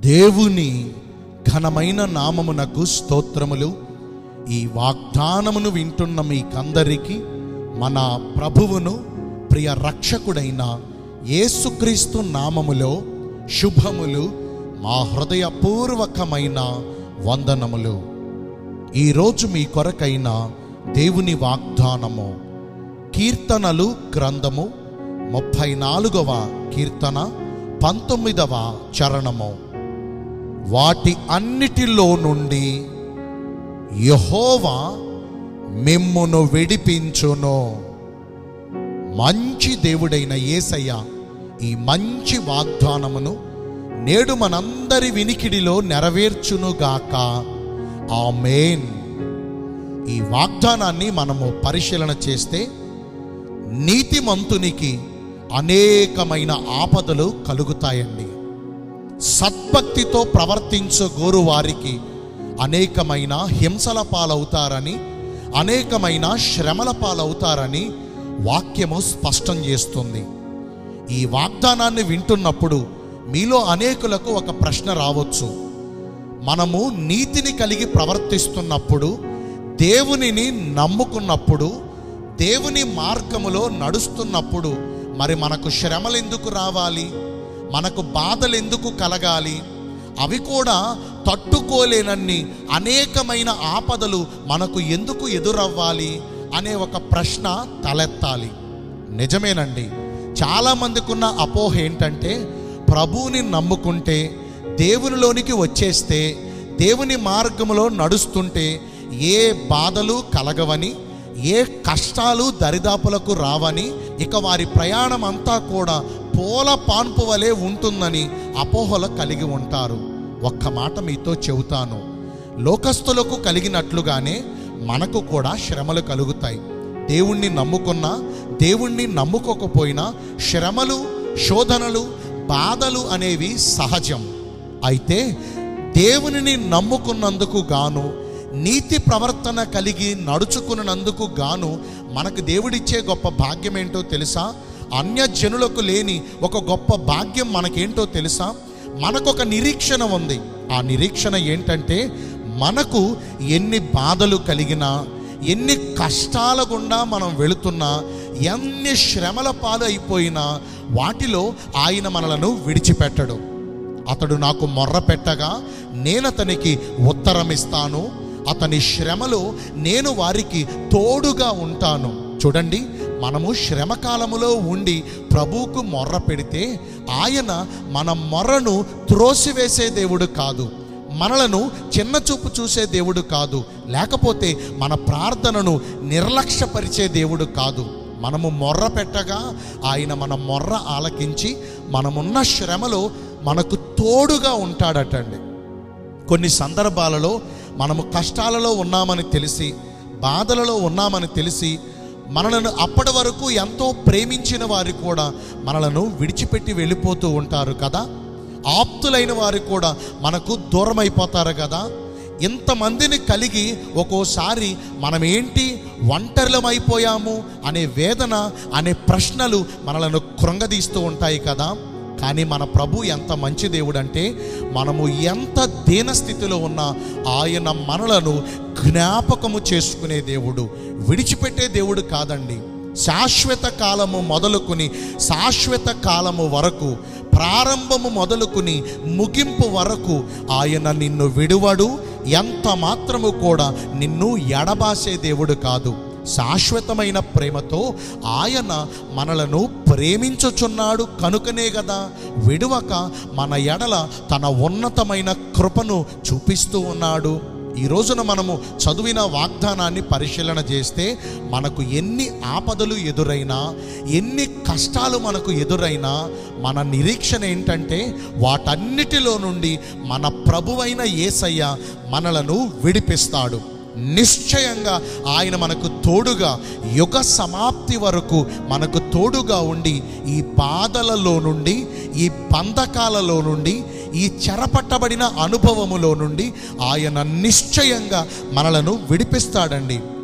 దేవుని ఘనమైన నామమునకు స్తోత్రములు ఈ వాగ్దానమును వింటున్న మీకందరికీ మన ప్రభువును ప్రియ రక్షకుడైన యేసుక్రీస్తు నామములో శుభములు మా హృదయపూర్వకమైన వందనములు ఈరోజు మీ కొరకైన దేవుని వాగ్దానము కీర్తనలు గ్రంథము ముప్పై నాలుగవ కీర్తన పంతొమ్మిదవ చరణము వాటి అన్నిటిలో నుండి యహోవా మిమ్మును విడిపించును మంచి దేవుడైన యేసయ్య ఈ మంచి వాగ్దానమును నేడు మనందరి వినికిడిలో నెరవేర్చునుగాక ఆమేన్ ఈ వాగ్దానాన్ని మనము పరిశీలన చేస్తే నీతిమంతునికి అనేకమైన ఆపదలు కలుగుతాయండి సద్భక్తితో ప్రవర్తించగోరు వారికి అనేకమైన హింసల పాలవుతారని అనేకమైన శ్రమల పాలవుతారని వాక్యము స్పష్టం చేస్తుంది ఈ వాగ్దానాన్ని వింటున్నప్పుడు మీలో అనేకులకు ఒక ప్రశ్న రావచ్చు మనము నీతిని కలిగి ప్రవర్తిస్తున్నప్పుడు దేవునిని నమ్ముకున్నప్పుడు దేవుని మార్గములో నడుస్తున్నప్పుడు మరి మనకు శ్రమలు ఎందుకు రావాలి మనకు బాధలు ఎందుకు కలగాలి అవి కూడా తట్టుకోలేనన్ని అనేకమైన ఆపదలు మనకు ఎందుకు ఎదురవ్వాలి అనే ఒక ప్రశ్న తలెత్తాలి నిజమేనండి చాలామందికి ఉన్న అపోహ ఏంటంటే ప్రభువుని నమ్ముకుంటే దేవునిలోనికి వచ్చేస్తే దేవుని మార్గములో నడుస్తుంటే ఏ బాధలు కలగవని ఏ కష్టాలు దరిదాపులకు రావని ఇక వారి ప్రయాణం అంతా కూడా పూల పాన్పు వలె ఉంటుందని అపోహలు కలిగి ఉంటారు ఒక్క మాట మీతో చెబుతాను లోకస్తులకు కలిగినట్లుగానే మనకు కూడా శ్రమలు కలుగుతాయి దేవుణ్ణి నమ్ముకున్నా దేవుణ్ణి నమ్ముకోకపోయినా శ్రమలు శోధనలు బాధలు అనేవి సహజం అయితే దేవునిని నమ్ముకున్నందుకు గాను నీతి ప్రవర్తన కలిగి నడుచుకున్నందుకు గాను మనకు దేవుడిచ్చే గొప్ప భాగ్యం ఏంటో తెలుసా అన్యజనులకు లేని ఒక గొప్ప భాగ్యం మనకేంటో తెలుసా మనకొక నిరీక్షణ ఉంది ఆ నిరీక్షణ ఏంటంటే మనకు ఎన్ని బాధలు కలిగినా ఎన్ని కష్టాల గుండా మనం వెళుతున్నా ఎన్ని శ్రమల పాలు అయిపోయినా వాటిలో ఆయన మనలను విడిచిపెట్టడు అతడు నాకు మొర్ర పెట్టగా నేను అతనికి ఉత్తరం ఇస్తాను అతని శ్రమలో నేను వారికి తోడుగా ఉంటాను చూడండి మనము శ్రమకాలములో ఉండి ప్రభువుకు మొర్ర పెడితే ఆయన మన మొర్రను త్రోసివేసే దేవుడు కాదు మనలను చిన్న చూపు చూసే దేవుడు కాదు లేకపోతే మన ప్రార్థనను నిర్లక్ష్యపరిచే దేవుడు కాదు మనము మొర్ర పెట్టగా ఆయన మన మొర్ర ఆలకించి మనమున్న శ్రమలో మనకు తోడుగా ఉంటాడటండి కొన్ని సందర్భాలలో మనము కష్టాలలో ఉన్నామని తెలిసి బాధలలో ఉన్నామని తెలిసి మనలను అప్పటి వరకు ఎంతో ప్రేమించిన వారు కూడా మనలను విడిచిపెట్టి వెళ్ళిపోతూ ఉంటారు కదా ఆప్తులైన వారు కూడా మనకు దూరం అయిపోతారు కదా ఇంతమందిని కలిగి ఒక్కోసారి మనం ఏంటి ఒంటరిలమైపోయాము అనే వేదన అనే ప్రశ్నలు మనలను కృంగదీస్తూ ఉంటాయి కదా కానీ మన ప్రభు ఎంత మంచి దేవుడు అంటే మనము ఎంత దీనస్థితిలో ఉన్నా ఆయన మనలను జ్ఞాపకము చేసుకునే దేవుడు విడిచిపెట్టే దేవుడు కాదండి శాశ్వత కాలము మొదలుకొని శాశ్వత కాలము వరకు ప్రారంభము మొదలుకొని ముగింపు వరకు ఆయన నిన్ను విడువడు ఎంత మాత్రము కూడా నిన్ను ఎడబాసే దేవుడు కాదు శాశ్వతమైన ప్రేమతో ఆయన మనలను ప్రేమించుచున్నాడు కనుకనే కదా విడువక మన ఎడల తన ఉన్నతమైన కృపను చూపిస్తూ ఉన్నాడు ఈ రోజున మనము చదివిన వాగ్దానాన్ని పరిశీలన చేస్తే మనకు ఎన్ని ఆపదలు ఎదురైనా ఎన్ని కష్టాలు మనకు ఎదురైనా మన నిరీక్షణ ఏంటంటే వాటన్నిటిలో నుండి మన ప్రభువైన యేసయ్య మనలను విడిపిస్తాడు నిశ్చయంగా ఆయన మనకు తోడుగా యుగ సమాప్తి వరకు మనకు తోడుగా ఉండి ఈ బాధలలో నుండి ఈ బంధకాలలో నుండి ఈ చెరపట్టబడిన అనుభవములో నుండి ఆయన నిశ్చయంగా మనలను విడిపిస్తాడండి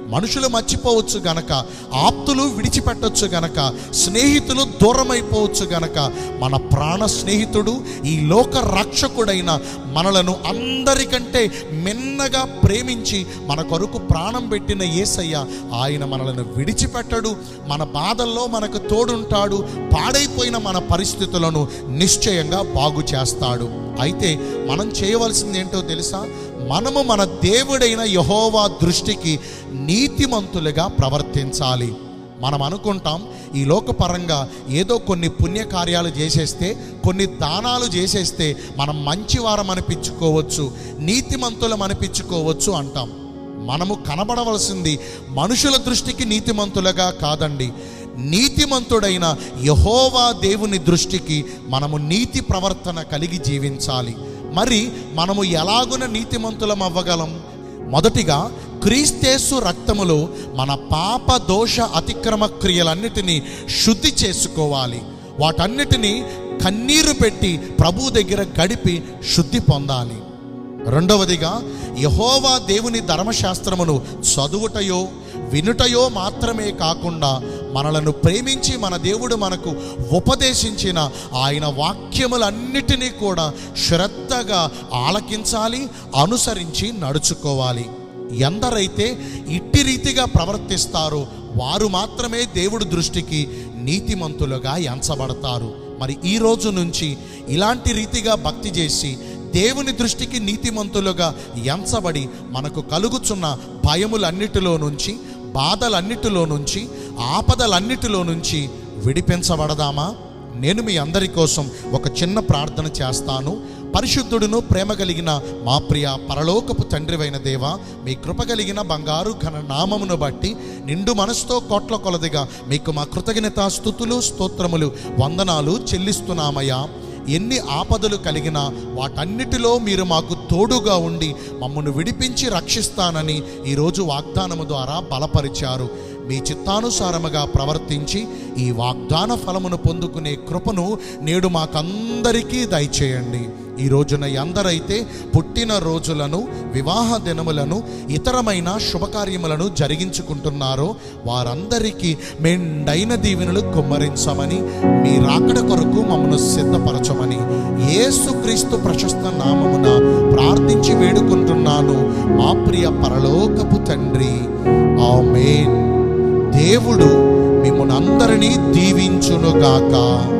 మనుషులు మర్చిపోవచ్చు గనక ఆప్తులు విడిచిపెట్టొచ్చు గనక స్నేహితులు దూరమైపోవచ్చు గనక మన ప్రాణ స్నేహితుడు ఈ లోక రక్షకుడైన మనలను అందరికంటే మిన్నగా ప్రేమించి మన కొరకు ప్రాణం పెట్టిన యేసయ్య ఆయన మనలను విడిచిపెట్టడు మన బాధల్లో మనకు తోడుంటాడు పాడైపోయిన మన పరిస్థితులను నిశ్చయంగా బాగు చేస్తాడు అయితే మనం చేయవలసింది ఏంటో తెలుసా మనము మన దేవుడైన యహోవా దృష్టికి నీతిమంతులుగా ప్రవర్తించాలి మనం అనుకుంటాం ఈ లోకపరంగా ఏదో కొన్ని పుణ్యకార్యాలు చేసేస్తే కొన్ని దానాలు చేసేస్తే మనం మంచివారం అనిపించుకోవచ్చు నీతిమంతులం అనిపించుకోవచ్చు అంటాం మనము కనబడవలసింది మనుషుల దృష్టికి నీతిమంతులుగా కాదండి నీతిమంతుడైన యహోవా దేవుని దృష్టికి మనము నీతి ప్రవర్తన కలిగి జీవించాలి మరి మనము ఎలాగున నీతిమంతులం అవ్వగలం మొదటిగా క్రీస్తేసు రక్తములో మన పాప దోష అతిక్రమ క్రియలన్నిటినీ శుద్ధి చేసుకోవాలి వాటన్నిటినీ కన్నీరు పెట్టి ప్రభు దగ్గర గడిపి శుద్ధి పొందాలి రెండవదిగా యహోవా దేవుని ధర్మశాస్త్రమును చదువుటయో వినుటయో మాత్రమే కాకుండా మనలను ప్రేమించి మన దేవుడు మనకు ఉపదేశించిన ఆయన వాక్యములన్నిటినీ కూడా శ్రద్ధగా ఆలకించాలి అనుసరించి నడుచుకోవాలి ఎందరైతే ఇట్టి రీతిగా ప్రవర్తిస్తారో వారు మాత్రమే దేవుడి దృష్టికి నీతిమంతులుగా ఎంచబడతారు మరి ఈ రోజు నుంచి ఇలాంటి రీతిగా భక్తి చేసి దేవుని దృష్టికి నీతిమంతులుగా ఎంచబడి మనకు కలుగుచున్న భయములన్నిటిలో నుంచి బాధలన్నిటిలో నుంచి ఆపదలన్నిటిలో నుంచి విడిపించబడదామా నేను మీ అందరి కోసం ఒక చిన్న ప్రార్థన చేస్తాను పరిశుద్ధుడును ప్రేమ కలిగిన మా ప్రియ పరలోకపు తండ్రివైన దేవ మీ కృప కలిగిన బంగారు ఘన నామమును బట్టి నిండు మనసుతో కోట్ల కొలదిగా మీకు మా కృతజ్ఞత స్థుతులు స్తోత్రములు వందనాలు చెల్లిస్తున్నామయ్యా ఎన్ని ఆపదలు కలిగినా వాటన్నిటిలో మీరు మాకు తోడుగా ఉండి మమ్మల్ని విడిపించి రక్షిస్తానని ఈరోజు వాగ్దానము ద్వారా బలపరిచారు మీ చిత్తానుసారముగా ప్రవర్తించి ఈ వాగ్దాన ఫలమును పొందుకునే కృపను నేడు మాకందరికీ దయచేయండి ఈ రోజున ఎందరైతే పుట్టిన రోజులను వివాహ దినములను ఇతరమైన శుభకార్యములను జరిగించుకుంటున్నారో వారందరికీ మెండైన దీవెనలు కుమ్మరించమని మీ రాకడ కొరకు మమ్మను సిద్ధపరచమని యేసుక్రీస్తు ప్రశస్త నామమున ప్రార్థించి వేడుకుంటున్నాను మా ప్రియ పరలోకపు తండ్రి ఆమేన్ దేవుడు మిమ్మల్ని అందరినీ దీవించునుగాక